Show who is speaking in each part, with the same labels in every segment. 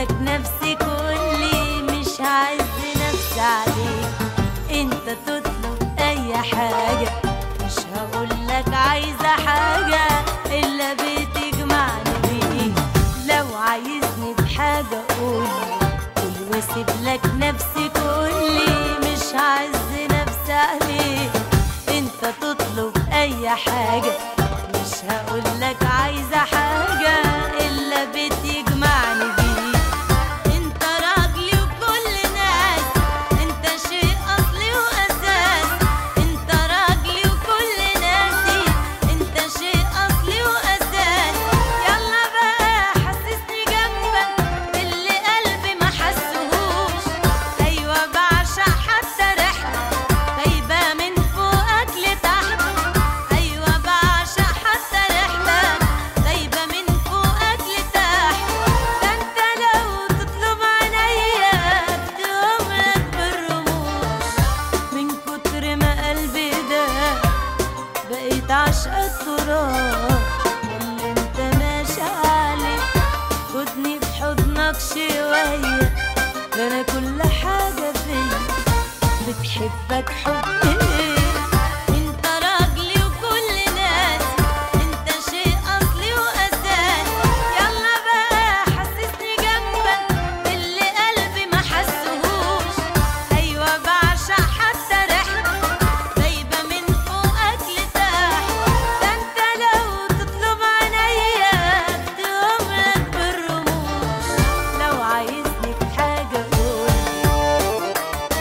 Speaker 1: لك نفسي كلي مش عايز نفسي عليك انت تطلب اي حاجة مش هقول لك عايزة حاجة الا بتجمعني بيك لو عايزني بحاجة قولي قول واسيب لك نفسي كلي مش عايز نفسي عليك انت تطلب اي حاجة مش هقول لك عايزة حاجة الا بتجمعني بيك انت راجلي وكل ناس انت شيء اصلي واساس انت راجلي وكل ناسي انت شيء اصلي واساس يلا بقى حسسني جنبك باللي قلبي ما حسهوش ايوه بعشق حتى ريحتك غايبه من فوقك لتحت ايوه بعشق حتى ريحتك غايبه من فوقك لتحت ده انت لو تطلب عينيا بدهم لك بالرموش من كتر ما قلبي ده بقيت عشق التراب اللي انت ماشي عليه خدني في حضنك شوية ده انا كل حاجة فيا بتحبك حب ايه انت راجلي وكل ناس انت شيء اصلي واساس يلا بقى حسسني جنبك باللي قلبي ما حسهوش ايوه بعشق حتى ريحتك غايبه من فوقك لتحت ده انت لو تطلب عينيا بدهم لك بالرموش لو عايزني بحاجه قولي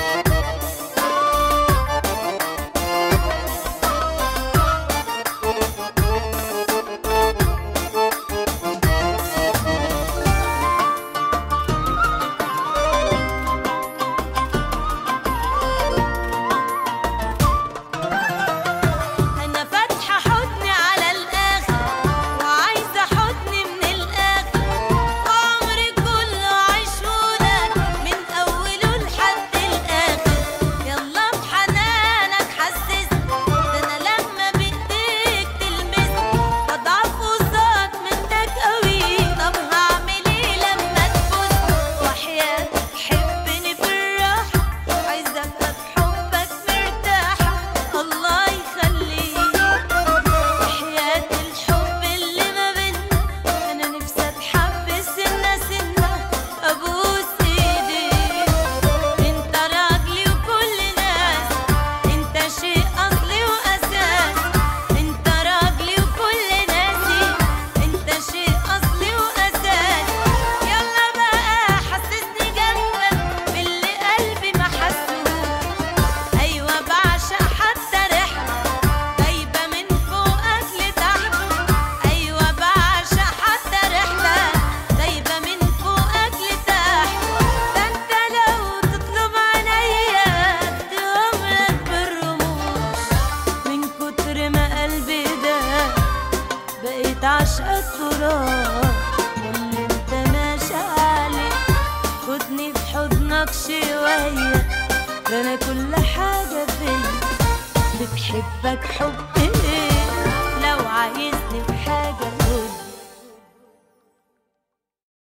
Speaker 1: انا فاتحه حضني على الاخر وعايزه حضني من الاخر وعمري كله عشهولك من اوله لحد الاخر يلا بحنانك حسسني ده انا لما بايديك تلمسني بضعف قصاد منك قوي طب هعمل ايه لما تبوسني وحياتك حبني بالراحه عايزك بحبك مرتاحه الله يخليك وحياة الحب اللي ما بينا انا نفسي اتحب سنة سنة ابوس ايديك انت راجلي وكل ناس انت شيء اصلي واساس انت راجلي وكل ناسي انت شيء اصلي واساس يلا بقى حسسني جنبك باللي قلبي ما حسهوش ايوه بعشق حتى ريحتك غايبه من فوقك لتحت ايوه بعشق حتى ريحتك غايبه من فوقك لتحت ده انت لو تطلب عينيا بدهم لك بالرموش من كتر ما قلبي ده بقيت عشق التراب اللي انت ماشي عليه خدني في حضنك شوية ده انا كل حاجة فيا بتحبك حب